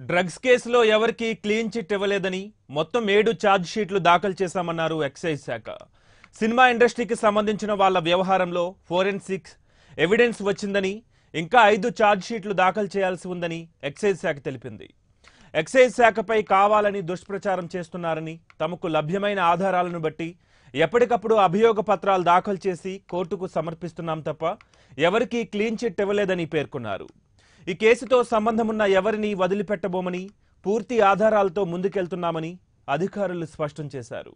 drugs కేసులో ఎవరికి clean chit ఇవ్వలేదని మొత్తం ఏడు ఛార్జ్ షీట్లు దాఖలు చేశామన్నారు ఎక్సైజ్ శాఖ సినిమా ఇండస్ట్రీకి సంబంధించిన వాళ్ళ వ్యవహారంలో ఫోరెన్సిక్స్ ఎవిడెన్స్ వచ్చిందని ఇంకా ఐదు ఛార్జ్ షీట్లు దాఖలు చేయాల్సి ఉందని ఎక్సైజ్ శాఖ తెలిపింది ఎక్సైజ్ శాఖపై కావాలని దుష్ప్రచారం చేస్తున్నారని తమకు లభ్యమైన ఆధారాలను బట్టి ఎప్పటికప్పుడు అభియోగ పత్రాలు దాఖలు చేసి కోర్టుకు సమర్పిస్తున్నాం తప్ప ఎవరికీ క్లీన్ చిట్ ఇవ్వలేదని పేర్కొన్నారు ఈ కేసుతో సంబంధమున్న ఎవరిని వదిలిపెట్టబోమని పూర్తి ఆధారాలతో ముందుకెళ్తున్నామని అధికారులు స్పష్టం చేశారు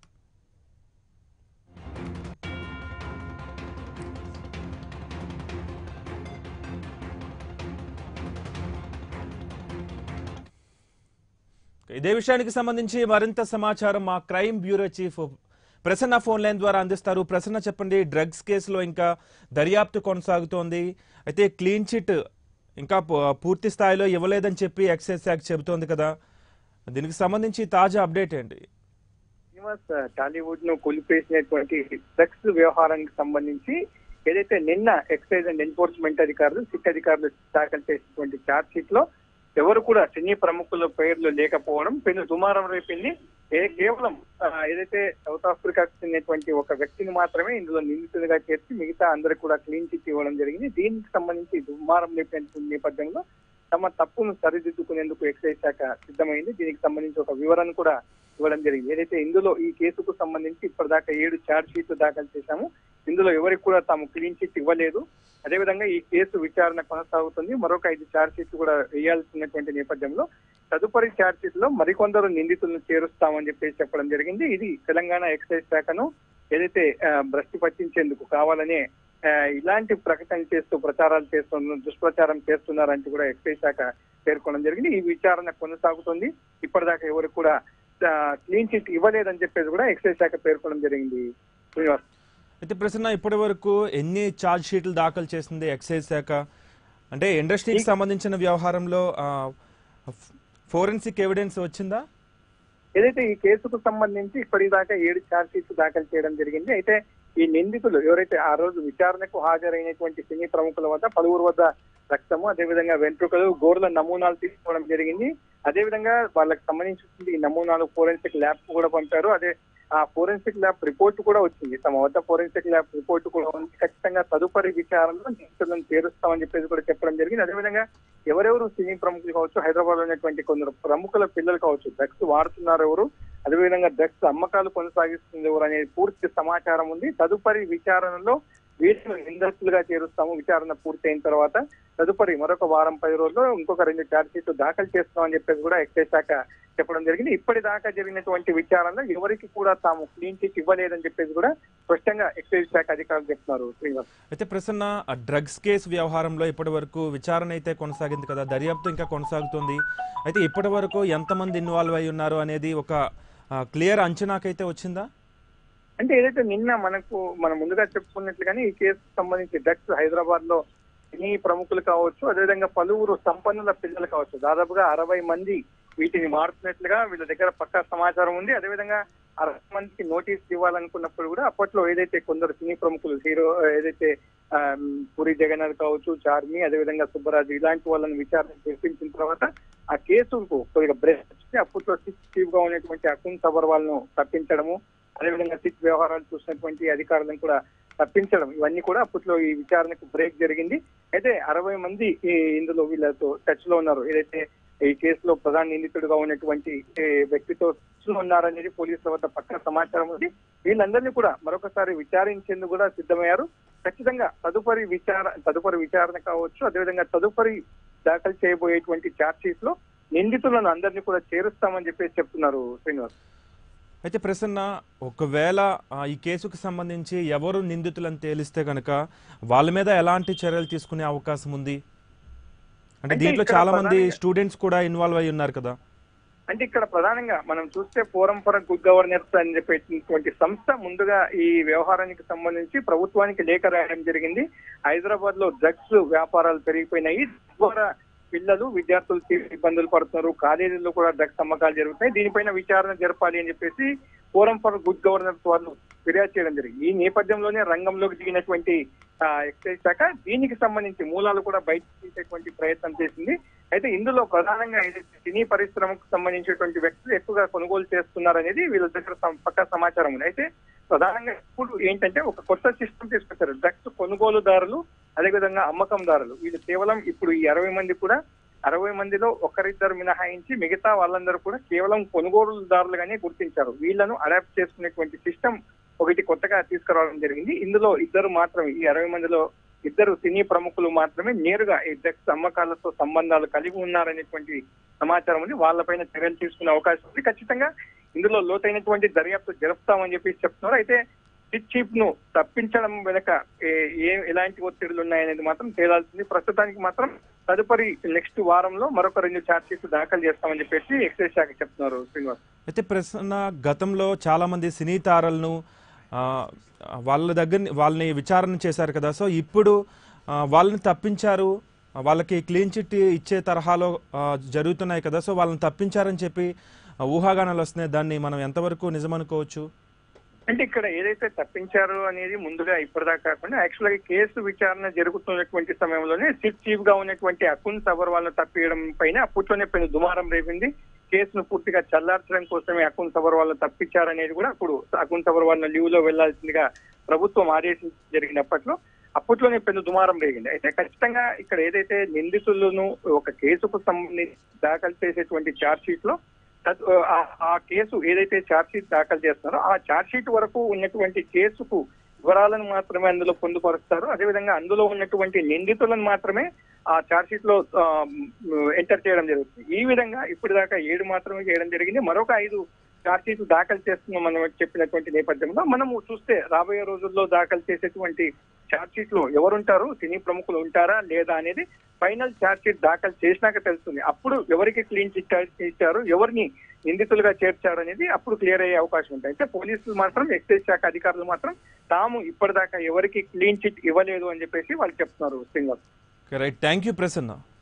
ఇదే విషయానికి సంబంధించి మరింత సమాచారం మా crime bureau chief Prasanna phone line ద్వారా అందిస్తారు ప్రసన్న చెప్పండి డ్రగ్స్ కేసులో ఇంకా దర్యాప్తు కొనసాగుతోంది అయితే క్లీన్ చిట్ ఇంకా పూ- పూర్తి స్థాయిలో ఇవ్వలేదని చెప్పి ఎక్సైజ్ శాఖ చెబుతోంది కదా దీనికి సంబంధించి తాజా అప్డేట్ ఏంటి శ్రీనివాస్ టాలీవుడ్ ను కూలిపేసినటువంటి డ్రగ్స్ వ్యవహారానికి సంబంధించి ఏదైతే నిన్న ఎక్సైజ్ అండ్ ఎన్ఫోర్స్మెంట్ అధికారులు సిట్ అధికారులు దాఖలు చేసినటువంటి ఛార్జ్ షీట్ లో ఎవరు కూడా సినీ ప్రముఖుల పేర్లు లేకపోవడం పెను దుమారం రేపింది ఏ- కేవలం ఆ, ఏదైతే సౌత్ ఆఫ్రికాకు చెందినటువంటి ఒక వ్యక్తిని మాత్రమే ఇందులో నిందితుడిగా చేర్చి మిగతా అందరికి కూడా క్లీన్ చిట్ ఇవ్వడం జరిగింది దీనికి సంబంధించి దుమారం రేపినటువంటి నేపథ్యంలో తమ తప్పును సరిదిద్దుకునేందుకు ఎక్సైజ్ శాఖ సిద్ధమైంది దీనికి సంబంధించి ఒక వివరణ కూడా ఇవ్వడం జరిగింది ఏదైతే ఇందులో ఈ కేసుకు సంబంధించి ఇప్పటిదాకా ఏడు ఛార్జ్ షీట్లు దాఖలు చేశాము ఇందులో ఎవరికి కూడా తాము క్లీన్ చిట్ ఇవ్వలేదు అదేవిధంగా ఈ కేసు విచారణ కొనసాగుతుంది మరొక ఐదు ఛార్జ్ షీట్లు కూడా వేయాల్సినటువంటి నేపథ్యంలో తదుపరి ఛార్జ్ షీట్ లో మరికొందరు నిందితులను చేరుస్తామని చెప్పేసి చెప్పడం జరిగింది ఇది తెలంగాణ ఎక్సైజ్ శాఖను ఏదైతే ఆ, భ్రష్టి పట్టించేందుకు కావాలనే ఆ, ఇలాంటి ప్రకటన చేస్తూ ప్రచారాలు చేస్తున్న దుష్ప్రచారం చేస్తున్నారంటూ కూడా ఎక్సైజ్ శాఖ పేర్కొనడం జరిగింది ఈ విచారణ కొనసాగుతుంది ఇప్పటిదాకా ఎవరు కూడా క్లీన్ చిట్ ఇవ్వలేదని చెప్పేసి కూడా ఎక్సైజ్ శాఖ పేర్కొనడం జరిగింది శ్రీనివాస్ అయితే ప్రసన్న ఇప్పటి వరకు ఎన్ని ఛార్జ్ షీట్లు దాఖలు చేసింది ఎక్సైజ్ శాఖ అంటే ఇండస్ట్రీకి సంబంధించిన వ్యవహారంలో ఫోరెన్సిక్ ఎవిడెన్స్ వచ్చిందా ఏదైతే ఈ కేసుకు సంబంధించి ఇప్పటిదాకా ఏడు ఛార్జ్ షీట్స్ దాఖలు చేయడం జరిగింది అయితే ఈ నిందితులు ఎవరైతే ఆ రోజు విచారణకు హాజరైనటువంటి సినీ ప్రముఖుల వద్ద పలువురు వద్ద రక్తము అదేవిధంగా వెంట్రుకలు గోర్ల నమూనాలు తీసుకోవడం జరిగింది అదేవిధంగా వాళ్ళకి సంబంధించి ఈ నమూనాలు ఫోరెన్సిక్ ల్యాబ్ కూడా పంపారు అదే ఆ ఫోరెన్సిక్ ల్యాబ్ రిపోర్ట్ కూడా వచ్చింది తమ వద్ద ఫోరెన్సిక్ ల్యాబ్ రిపోర్ట్ కూడా ఉంది ఖచ్చితంగా తదుపరి విచారణలో నిందితులను చేరుస్తామని చెప్పేసి కూడా చెప్పడం జరిగింది అదేవిధంగా ఎవరెవరు సినీ ప్రముఖులు కావచ్చు హైదరాబాద్ లో ఉన్నటువంటి కొందరు ప్రముఖుల పిల్లలు కావచ్చు డ్రగ్స్ వాడుతున్నారు ఎవరు అదేవిధంగా డ్రగ్స్ అమ్మకాలు కొనసాగిస్తుంది ఎవరు అనేది పూర్తి సమాచారం ఉంది తదుపరి విచారణలో వీటిని నిందితులుగా చేరుస్తాము విచారణ పూర్తయిన తర్వాత తదుపరి మరొక వారం పది రోజుల్లో ఇంకొక రెండు ఛార్జ్ షీట్లు దాఖలు చేస్తామని చెప్పేసి కూడా ఎక్సైజ్ శాఖ చెప్పడం జరిగింది ఇప్పటిదాకా జరిగినటువంటి విచారణలో ఎవరికి కూడా తాము క్లీన్ చిట్ ఇవ్వలేదని చెప్పేసి కూడా స్పష్టంగా ఎక్సైజ్ శాఖ అధికారులు చెప్తున్నారు శ్రీనివాస్ అయితే ప్రసన్న ఆ డ్రగ్స్ కేసు వ్యవహారంలో ఇప్పటి వరకు విచారణ అయితే కొనసాగింది కదా దర్యాప్తు ఇంకా కొనసాగుతుంది అయితే ఇప్పటి వరకు ఎంతమంది ఇన్వాల్వ్ అయి ఉన్నారు అనేది ఒక క్లియర్ అంచనాకైతే వచ్చిందా అంటే ఏదైతే నిన్న మనకు మనం ముందుగా చెప్పుకున్నట్లుగానే ఈ కేసుకు సంబంధించి డ్రగ్స్ హైదరాబాద్ లో సినీ ప్రముఖులు కావచ్చు అదేవిధంగా పలువురు సంపన్నుల పిల్లలు కావచ్చు దాదాపుగా అరవై మంది వీటిని మారుతున్నట్లుగా వీళ్ళ దగ్గర పక్కా సమాచారం ఉంది అదేవిధంగా అరవై మందికి నోటీస్ ఇవ్వాలనుకున్నప్పుడు కూడా అప్పట్లో ఏదైతే కొందరు సినీ ప్రముఖులు హీరో ఏదైతే ఆ, పూరి జగన్నాథ్ కావచ్చు చార్మి అదేవిధంగా సుబ్బరాజు ఇలాంటి వాళ్ళని విచారణ చేపించిన తర్వాత ఆ కేసుకు కొద్దిగా బ్రేక్ వచ్చి అప్పట్లో సిట్ చీఫ్ గా ఉన్నటువంటి అకున్ సబర్వాల్ ను తప్పించడము అదేవిధంగా సిట్ వ్యవహారాలు చూసినటువంటి అధికారులను కూడా తప్పించడం ఇవన్నీ కూడా అప్పట్లో ఈ విచారణకు బ్రేక్ జరిగింది అయితే అరవై మంది ఈ ఇందులో వీళ్ళతో టచ్ లో ఉన్నారు ఏదైతే ఈ కేసులో ప్రధాన నిందితుడిగా ఉన్నటువంటి ఏ, వ్యక్తితో టచ్ లో ఉన్నారనేది పోలీసుల వద్ద పక్కన సమాచారం ఉంది వీళ్ళందరినీ కూడా మరొకసారి విచారించేందుకు కూడా సిద్ధమయ్యారు ఖచ్చితంగా తదుపరి విచార తదుపరి విచారణ కావచ్చు అదేవిధంగా తదుపరి దాఖలు చేయబోయేటువంటి ఛార్జ్ షీట్ లో నిందితులను అందరినీ కూడా చేరుస్తామని చెప్పేసి చెప్తున్నారు శ్రీనివాస్ అయితే ప్రసన్న ఒకవేళ ఆ, ఈ కేసుకు సంబంధించి ఎవరు నిందితులని తేలిస్తే కనుక వాళ్ళ మీద ఎలాంటి చర్యలు తీసుకునే అవకాశం ఉంది అంటే అంటే దీంట్లో ఇక్కడ చాలా మంది ప్రధానంగా- స్టూడెంట్స్ కూడా ఇన్వాల్వ్ అయి ఉన్నారు కదా అంటే ఇక్కడ ప్రధానంగా మనం చూస్తే ఫోరం ఫర్ గుడ్ గవర్నెన్స్ అని చెప్పేటువంటి సంస్థ ముందుగా ఈ వ్యవహారానికి సంబంధించి ప్రభుత్వానికి లేఖ రాయడం జరిగింది హైదరాబాద్ లో డ్రగ్స్ వ్యాపారాలు పెరిగిపోయినాయి ద్వారా పిల్లలు విద్యార్థులు తీవ్ర ఇబ్బందులు పడుతున్నారు కాలేజీల్లో కూడా డ్రగ్స్ అమ్మకాలు జరుగుతాయి దీనిపైన విచారణ జరపాలి అని చెప్పేసి ఫోరం ఫర్ గుడ్ గవర్నెన్స్ వాళ్ళు ఫిర్యాదు చేయడం జరిగింది ఈ నేపథ్యంలోనే రంగంలోకి దిగినటువంటి ఆ, ఎక్సైజ్ శాఖ దీనికి సంబంధించి మూలాలు కూడా బయట తీసేటువంటి ప్రయత్నం చేసింది అయితే ఇందులో ప్రధానంగా ఏదైతే సినీ పరిశ్రమకు సంబంధించినటువంటి వ్యక్తులు ఎక్కువగా కొనుగోలు చేస్తున్నారు అనేది వీళ్ళ దగ్గర సం- పక్కా సమాచారం ఉంది అయితే ప్రధానంగా ఇప్పుడు ఏంటంటే ఒక కొత్త సిస్టమ్ తీసుకొచ్చారు డ్రగ్స్ కొనుగోలుదారులు అదేవిధంగా అమ్మకందారులు వీళ్ళు కేవలం ఇప్పుడు ఈ అరవై మంది కూడా అరవై మందిలో ఒకరిద్దరు మినహాయించి మిగతా వాళ్ళందరూ కూడా కేవలం కొనుగోలుదారులుగానే గుర్తించారు వీళ్ళను అడాప్ట్ చేసుకునేటువంటి సిస్టమ్ ఒకటి కొత్తగా తీసుకురావడం జరిగింది ఇందులో ఇద్దరు మాత్రమే ఈ అరవై మందిలో ఇద్దరు సినీ ప్రముఖులు మాత్రమే నేరుగా ఈ డ్రగ్స్ అమ్మకాలతో సంబంధాలు కలిగి ఉన్నారనేటువంటి సమాచారం ఉంది వాళ్ళపైన చర్యలు తీసుకునే అవకాశం ఉంది ఖచ్చితంగా ఇందులో లోతైనటువంటి దర్యాప్తు జరుపుతామని చెప్పేసి చెప్తున్నారు అయితే చిప్ చీప్ ను తప్పించడం వెనక ఏ- ఏ ఎలాంటి ఒత్తిడులు ఉన్నాయనేది మాత్రం తేలాల్సింది ప్రస్తుతానికి మాత్రం తదుపరి నెక్స్ట్ వారంలో మరొక రెండు ఛార్జ్ షీట్లు దాఖలు చేస్తామని చెప్పేసి ఎక్సైజ్ శాఖ చెప్తున్నారు శ్రీనివాస్ అయితే ప్రశ్న గతంలో చాలా మంది సినీ తారలను ఆ, వాళ్ళ దగ్గర వాళ్ళని విచారణ చేశారు కదా సో ఇప్పుడు ఆ, వాళ్ళని తప్పించారు ఆ, వాళ్ళకి క్లీన్ చిట్ ఇచ్చే తరహాలో ఆ, జరుగుతున్నాయి కదా సో వాళ్ళని తప్పించారని చెప్పి ఆ, ఊహాగానాలు వస్తున్నాయి దాన్ని మనం ఎంతవరకు నిజమనుకోవచ్చు అంటే ఇక్కడ ఏదైతే తప్పించారు అనేది ముందుగా ఇప్పటిదాకా కాకుండా యాక్చువల్ గా కేసు విచారణ జరుగుతున్నటువంటి సమయంలోనే సిట్ చీఫ్ గా ఉన్నటువంటి అకున్ సబర్ వాళ్ళని తప్పియడం పైన అప్పట్లోనే పెను దుమారం రేపింది కేసును పూర్తిగా చల్లార్చడం కోసమే అకున్ సబర్ వాళ్ళని తప్పించారనేది కూడా అప్పుడు అకున్ సబర్ వాళ్ళ లీవ్ లో వెళ్లాల్సిందిగా ప్రభుత్వం ఆదేశించి జరిగినప్పట్లో అప్పట్లోనే పెను దుమారం రేగింది అయితే ఖచ్చితంగా ఇక్కడ ఏదైతే నిందితులను ఒక కేసుకు సంబంధించి దాఖలు చేసేటువంటి ఛార్జ్ షీట్ లో తద్- ఆ- ఆ కేసు ఏదైతే ఛార్జ్ షీట్ దాఖలు చేస్తున్నారో ఆ ఛార్జ్ షీట్ వరకు ఉన్నటువంటి కేసుకు వివరాలను మాత్రమే అందులో పొందుపరుస్తారు అదేవిధంగా అందులో ఉన్నటువంటి నిందితులను మాత్రమే ఆ ఛార్జ్ షీట్ లో ఎంటర్ చేయడం జరుగుతుంది ఈ విధంగా ఇప్పటిదాకా ఏడు మాత్రమే చేయడం జరిగింది మరొక ఐదు ఛార్జ్ షీట్ దాఖలు చేస్తున్నాం మనం చెప్పినటువంటి నేపథ్యంలో మనము చూస్తే రాబోయే రోజుల్లో దాఖలు చేసేటువంటి ఛార్జ్ షీట్ లో ఎవరుంటారు సినీ ప్రముఖులు ఉంటారా లేదా అనేది ఫైనల్ ఛార్జ్ షీట్ దాఖలు చేసినాక తెలుస్తుంది అప్పుడు ఎవరికి క్లీన్ చిట్ ఇచ్చారు ఎవరిని నిందితులుగా చేర్చారు అనేది అప్పుడు క్లియర్ అయ్యే అవకాశం ఉంటుంది అయితే పోలీసులు మాత్రం ఎక్సైజ్ శాఖ అధికారులు మాత్రం తాము ఇప్పటిదాకా ఎవరికి క్లీన్ చిట్ ఇవ్వలేదు అని చెప్పేసి వాళ్ళు చెప్తున్నారు Srinivas right thank you Prasanna